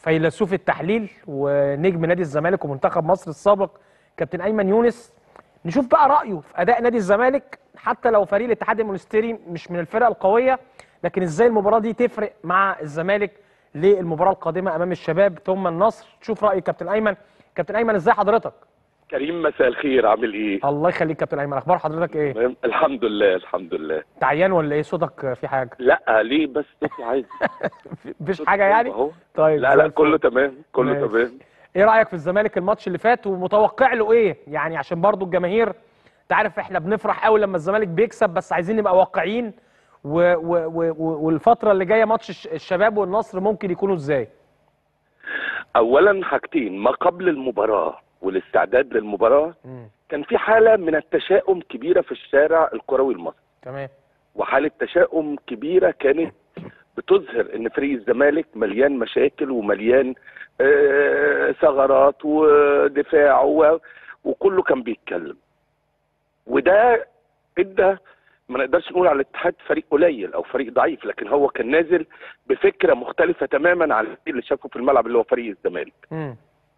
فيلسوف التحليل ونجم نادي الزمالك ومنتخب مصر السابق كابتن ايمن يونس نشوف بقى رايه في اداء نادي الزمالك حتى لو فريق الاتحاد المونستيري مش من الفرق القويه لكن ازاي المباراه دي تفرق مع الزمالك للمباراه القادمه امام الشباب ثم النصر تشوف راي كابتن ايمن كابتن ايمن ازاي حضرتك كريم مساء الخير عامل ايه؟ الله يخليك كابتن ايمن اخبار حضرتك ايه تمام الحمد لله الحمد لله تعيان ولا ايه صوتك في حاجه لا ليه بس صوتي عادي مفيش حاجه يعني اهو طيب لا زي لا الفل. كله تمام كله ماشي. تمام ايه رايك في الزمالك الماتش اللي فات ومتوقع له ايه يعني عشان برضو الجماهير انت عارف احنا بنفرح قوي لما الزمالك بيكسب بس عايزين نبقى واقعيين و و و و والفتره اللي جايه ماتش الش- الشباب والنصر ممكن يكونوا ازاي اولا حاجتين ما قبل المباراه والاستعداد للمباراه كان في حاله من التشاؤم كبيره في الشارع الكروي المصري تمام وحاله تشاؤم كبيره كانت بتظهر ان فريق الزمالك مليان مشاكل ومليان آه، ثغرات ودفاع و- وكله كان بيتكلم وده ادى ما نقدرش نقول على الاتحاد فريق قليل او فريق ضعيف لكن هو كان نازل بفكره مختلفه تماما عن الفريق اللي شافه في الملعب اللي هو فريق الزمالك امم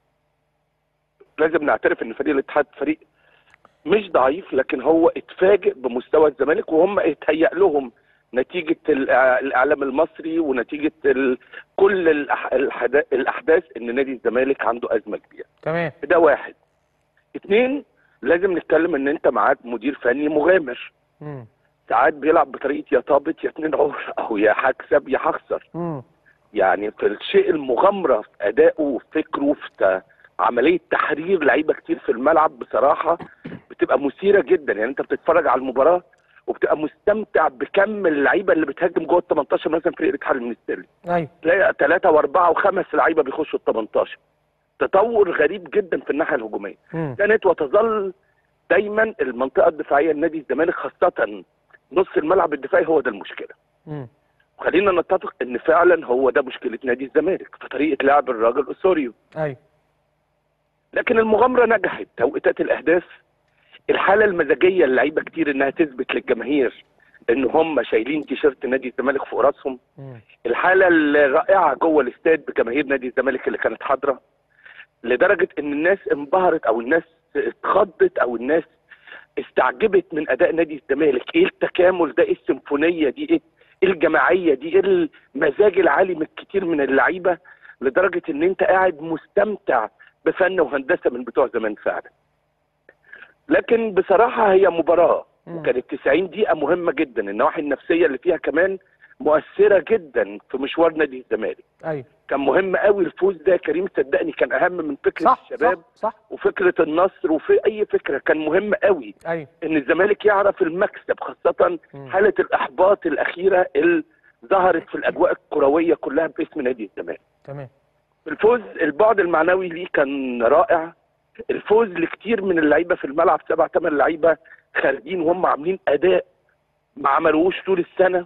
لازم نعترف ان فريق الاتحاد فريق مش ضعيف لكن هو اتفاجئ بمستوى الزمالك وهم اتهيأ لهم نتيجة الإع- الإعلام المصري ونتيجة ال... كل الأح... الحدا... الأحداث إن نادي الزمالك عنده أزمة كبيرة تمام ده واحد اتنين لازم نتكلم إن أنت معاك مدير فني مغامر امم ساعات بيلعب بطريقة يا طابت يا اتنين عور أو يا هكسب يا هخسر امم يعني في الشيء المغامره في ادائه وفي فكره في ت- عمليه تحرير لعيبه كتير في الملعب بصراحه بتبقى مثيره جدا يعني انت بتتفرج على المباراه وبتبقى مستمتع بكم اللعيبه اللي بتهاجم جوه ال 18 مثلا فريق الاتحاد المنستيري ايوه تلاقي ثلاثه واربعه وخمس لعيبه بيخشوا ال 18 تطور غريب جدا في الناحيه الهجوميه امم كانت وتظل دايما المنطقه الدفاعيه لنادي الزمالك خاصه نص الملعب الدفاعي هو ده المشكله امم خلينا نتفق ان فعلا هو ده مشكله نادي الزمالك في طريقه لعب الراجل اسوريو ايوه لكن المغامره نجحت توقيتات الاهداف الحاله المزاجيه اللعيبه كتير انها تثبت للجماهير ان هم شايلين تيشيرت نادي الزمالك فوق راسهم امم الحاله الرائعه جوه الاستاد بجماهير نادي الزمالك اللي كانت حاضره لدرجه ان الناس انبهرت او الناس اتخضت او الناس استعجبت من اداء نادي الزمالك ايه التكامل ده ايه السيمفونيه دي ايه إيه الجماعيه دي ايه المزاج العالي من كتير من اللعيبه لدرجه ان انت قاعد مستمتع بفن وهندسه من بتوع زمان فعلا لكن بصراحه هي مباراه مم. وكانت 90 دقيقه مهمه جدا النواحي النفسيه اللي فيها كمان مؤثره جدا في مشوار نادي الزمالك ايوه كان مهم قوي الفوز ده كريم صدقني كان اهم من فكره صح الشباب صح صح وفكره النصر وفي اي فكره كان مهم قوي ايوه ان الزمالك يعرف المكسب خاصه مم. حاله الاحباط الاخيره اللي ظهرت في الاجواء الكرويه كلها باسم نادي الزمالك تمام الفوز البعد المعنوي ليه كان رائع الفوز لكتير من اللعيبه في الملعب سبع ثمان لعيبه خارجين وهم عاملين اداء ما عملوهوش طول السنه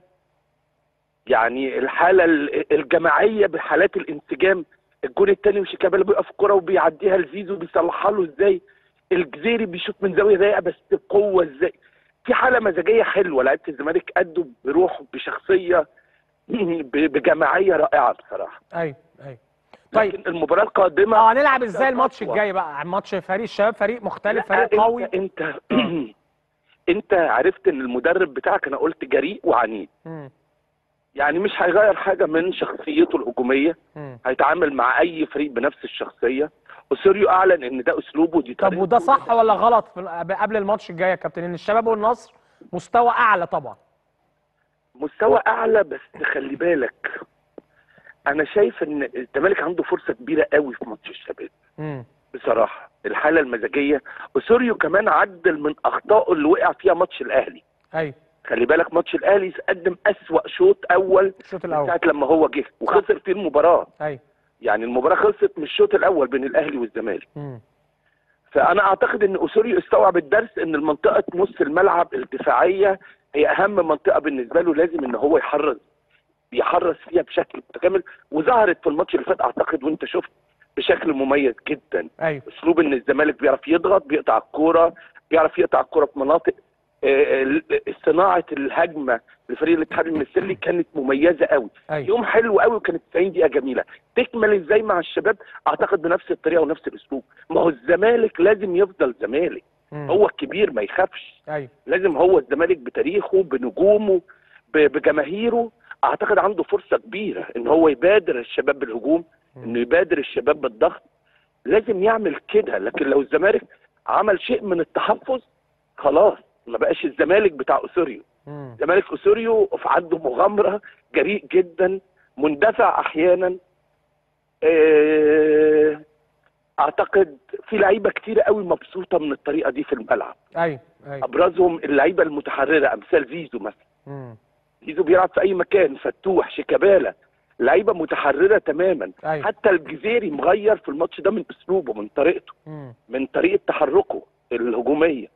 يعني الحاله ال- الجماعيه بحالات الانسجام الجون الثاني وشيكابالا بيقف الكره وبيعديها لزيزو بيصلحها له ازاي الجزيري بيشوط من زاويه ضيقه بس بقوه ازاي في حاله مزاجيه حلوه لعيبه الزمالك ادوا بروح بشخصيه ب- بجماعيه رائعه بصراحه ايوه ايوه طيب لكن المباراه القادمه اه هنلعب ازاي الماتش أقوى. الجاي بقى ماتش فريق الشباب فريق مختلف لا، فريق قوي انت انت, انت عرفت ان المدرب بتاعك انا قلت جريء وعنيد مم. يعني مش هيغير حاجه من شخصيته الهجوميه مم. هيتعامل مع اي فريق بنفس الشخصيه وسوريو اعلن ان ده اسلوبه دي طب طريقته. وده صح ولا غلط في قبل الماتش الجاي يا كابتن ان الشباب والنصر مستوى اعلى طبعا مستوى اعلى بس خلي بالك انا شايف ان الزمالك عنده فرصه كبيره قوي في ماتش الشباب مم. بصراحه الحاله المزاجيه وسوريو كمان عدل من اخطائه اللي وقع فيها ماتش الاهلي ايوه خلي بالك ماتش الاهلي قدم اسوأ شوط اول الشوط من الاول ساعه لما هو جه وخسر فيه المباراه ايوه يعني المباراه خلصت من الشوط الاول بين الاهلي والزمالك مم. فانا اعتقد ان اسوريو استوعب الدرس ان المنطقه نص الملعب الدفاعيه هي اهم منطقه بالنسبه له لازم ان هو يحرز يحرز فيها بشكل متكامل وظهرت في الماتش اللي فات اعتقد وانت شفت بشكل مميز جدا ايوه اسلوب ان الزمالك بيعرف يضغط بيقطع الكوره بيعرف يقطع الكوره في مناطق آه، ال- صناعه الهجمه لفريق الاتحاد المنستيرلي كانت مميزه قوي ايوه يوم حلو قوي وكانت 90 دقيقه جميله تكمل ازاي مع الشباب اعتقد بنفس الطريقه ونفس الاسلوب ما هو الزمالك لازم يفضل زمالك مم. هو الكبير ما يخافش ايوه لازم هو الزمالك بتاريخه بنجومه ب- بجماهيره اعتقد عنده فرصه كبيره ان هو يبادر الشباب بالهجوم انه يبادر الشباب بالضغط لازم يعمل كده لكن لو الزمالك عمل شيء من التحفظ خلاص ما بقاش الزمالك بتاع اسوريو مم. الزمالك اسوريو في عنده مغامره جريء جدا مندفع احيانا آه، اعتقد في لعيبه كتير قوي مبسوطه من الطريقه دي في الملعب ايوه ايوه ابرزهم اللعيبه المتحرره امثال زيزو مثلا مم. زيزو بيلعب في اي مكان فتوح شيكابالا لعيبه متحرره تماما ايوه حتى الجزيري مغير في الماتش ده من اسلوبه من طريقته مم. من طريقه تحركه الهجوميه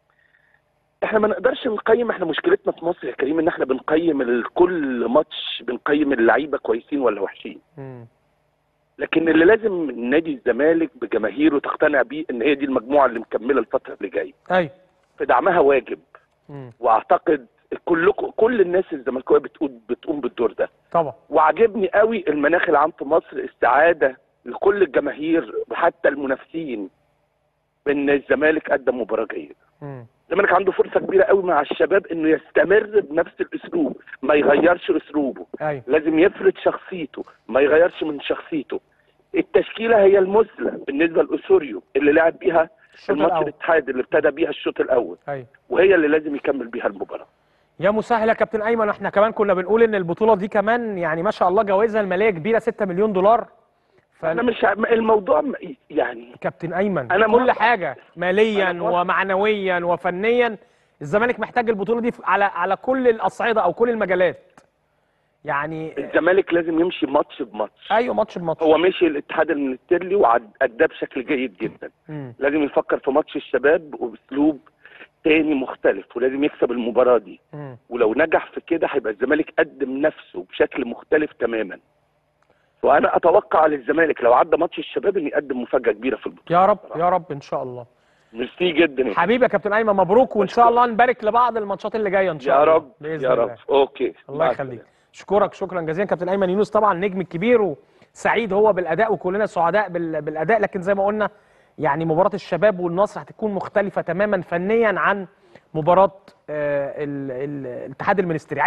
احنا ما نقدرش نقيم احنا مشكلتنا في مصر يا كريم ان احنا بنقيم ال- كل ماتش بنقيم اللعيبه كويسين ولا وحشين مم. لكن اللي لازم نادي الزمالك بجماهيره تقتنع بيه ان هي دي المجموعه اللي مكمله الفتره اللي جايه ايوه في دعمها واجب مم. واعتقد كلكم كل الناس الزملكاويه بتقوم بتقوم بالدور ده طبعا وعجبني قوي المناخ العام في مصر استعاده لكل الجماهير وحتى المنافسين بان الزمالك قدم مباراه جيده مم. الزمالك عنده فرصه كبيره قوي مع الشباب انه يستمر بنفس الاسلوب ما يغيرش اسلوبه ايوه لازم يفرض شخصيته ما يغيرش من شخصيته التشكيله هي المثلى بالنسبه لاسوريو اللي لعب بيها الشوط الماتش الاول الاتحاد اللي ابتدى بيها الشوط الاول ايوه وهي اللي لازم يكمل بيها المباراه يا مسهل يا كابتن ايمن احنا كمان كنا بنقول ان البطوله دي كمان يعني ما شاء الله جوائزها الماليه كبيره 6 مليون دولار انا مش ع- الموضوع م- يعني كابتن ايمن أنا كل موافق. حاجه ماليا أنا موافق. ومعنويا وفنيا الزمالك محتاج البطوله دي في- على على كل الاصعده او كل المجالات يعني الزمالك لازم يمشي ماتش بماتش ايوه ماتش بماتش هو مشي الاتحاد المنستيرلي وأداه بشكل جيد جدا مم. لازم يفكر في ماتش الشباب وباسلوب تاني مختلف ولازم يكسب المباراه دي مم. ولو نجح في كده هيبقى الزمالك قدم نفسه بشكل مختلف تماما وانا اتوقع للزمالك لو عدى ماتش الشباب ان يقدم مفاجاه كبيره في البطوله يا رب يا رب ان شاء الله ميرسي جدا حبيبي يا كابتن ايمن مبروك وان شاء الله نبارك لبعض الماتشات اللي جايه ان شاء يا الله رب باذن يا الله رب اوكي الله مع يخليك السلامة. اشكرك شكرا جزيلا كابتن ايمن يونس طبعا النجم الكبير وسعيد هو بالاداء وكلنا سعداء بال- بالاداء لكن زي ما قلنا يعني مباراه الشباب والنصر هتكون مختلفه تماما فنيا عن مباراه آه، ال- ال- الاتحاد المنستيري